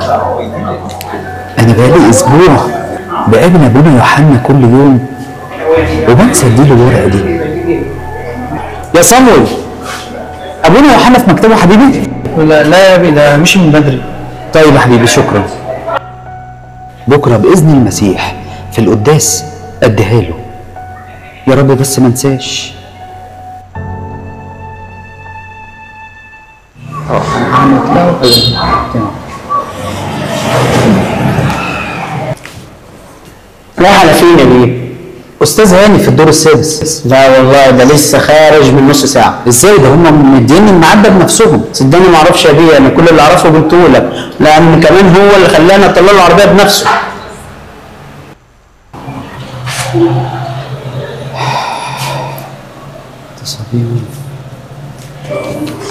انا بقالي اسبوع بقابل ابونا يوحنا كل يوم وبنسى اديله الورقه دي يا صمويل ابونا يوحنا في مكتبه حبيبي لا لا يا ابي ده مشي من بدري طيب يا حبيبي شكرا بكره باذن المسيح في القداس اديها له يا رب بس ما انساش اه انا هعمل كده رايح على فين يا بيه؟ استاذ هاني في الدور السادس لا والله ده لسه خارج من نص ساعة ازاي ده هم مديني الميعاد ده بنفسهم صدقني ما اعرفش يا بيه انا كل اللي اعرفه قلته لك لان كمان هو اللي خلاني اطلع له العربية بنفسه تصابير